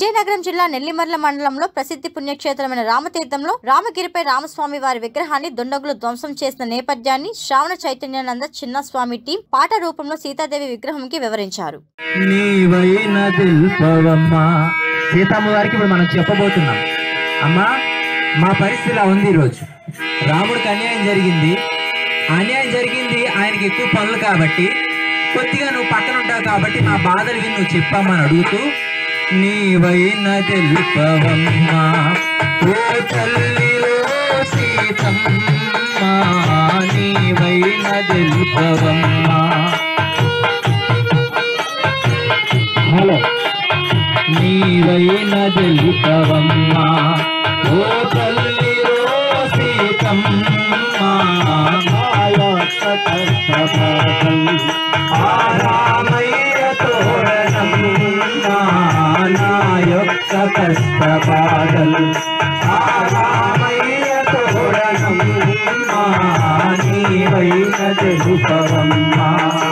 విజయనగరం జిల్లా నెల్లిమర్ల మండలంలో ప్రసిద్ధి పుణ్యక్షేత్రమైన రామతీర్థంలో రామగిరిపై రామస్వామి వారి విగ్రహాన్ని దుండగులు ధ్వంసం చేసిన నేపథ్యాన్ని శ్రావణ చైతన్యానంద చిన్నస్వామి టీం పాట రూపంలో సీతాదేవి విగ్రహంకి వివరించారు నీవైన దిల్పవమ్మా సీతమ్మ వారికి ఇప్పుడు మనం చెప్పబోతున్నాం అమ్మా మా పరిస్థితి ఇలా ఉంది ఈరోజు రాముడికి అన్యాయం జరిగింది అన్యాయం జరిగింది ఆయనకి ఎక్కువ పనులు కాబట్టి కొద్దిగా నువ్వు పక్కన ఉంటావు కాబట్టి మా బాధలు విని నువ్వు చెప్పమ్మని అడుగుతూ నీవైన దిల్పవమ్మా ఓ తల్లి ఓ సీతమ్మ నీవైన దిల్పవమ్మా హలో నీవైన తెలుపవమ్మా ఓ తల్లి రో సీతమ్మ మాయొక్క కష్టపాదం ఆరామయ్య తోరణం నా యొక్క కష్టపాదం ఆరామయ్య తోరణం నీవైన తెలుపవమ్మా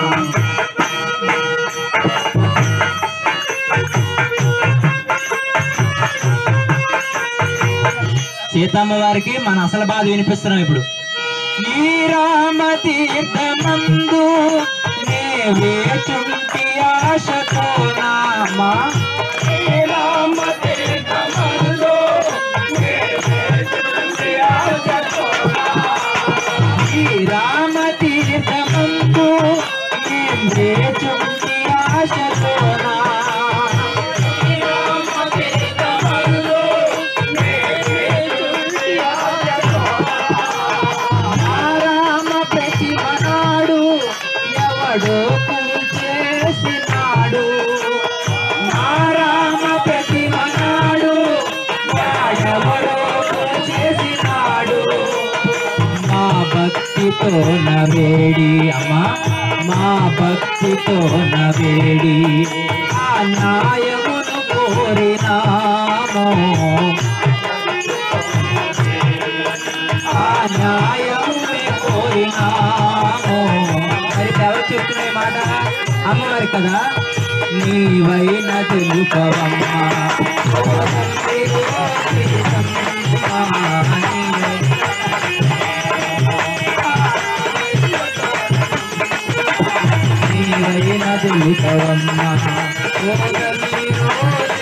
సీతమ్మ వారికి మన అసలు బాధ వినిపిస్తున్నాం ఇప్పుడు ఈ రామ తీర్థమందు నే వేచుంటి ఆశతో నామా ఈ రామ తీర్థమందు నే వేచుంటి ఆశతో ఈ రామ తీర్థమందు నే వేచుంటి ఆశతో నా రామ ప్రతిమనాడు ఎవడో చేసినాడు నారామ ప్రతిమనాడు ఎవడో చేసినాడు మా భక్తితో నవేడి అమ్మా మా భక్తితో నవేడి ఆ న్యాయమును కోరినామో ఆ న్యాయమునే కోరినామో మరి ఎవరు చెప్తున్న ఈ మాట అమ్మవారి కదా నీవైన తెలుపవమ్మా ఓ తండ్రి ఓ సీతమ్మ, నీవై- నీవైన తెలుపవమ్మా ఓ తల్లి ఓ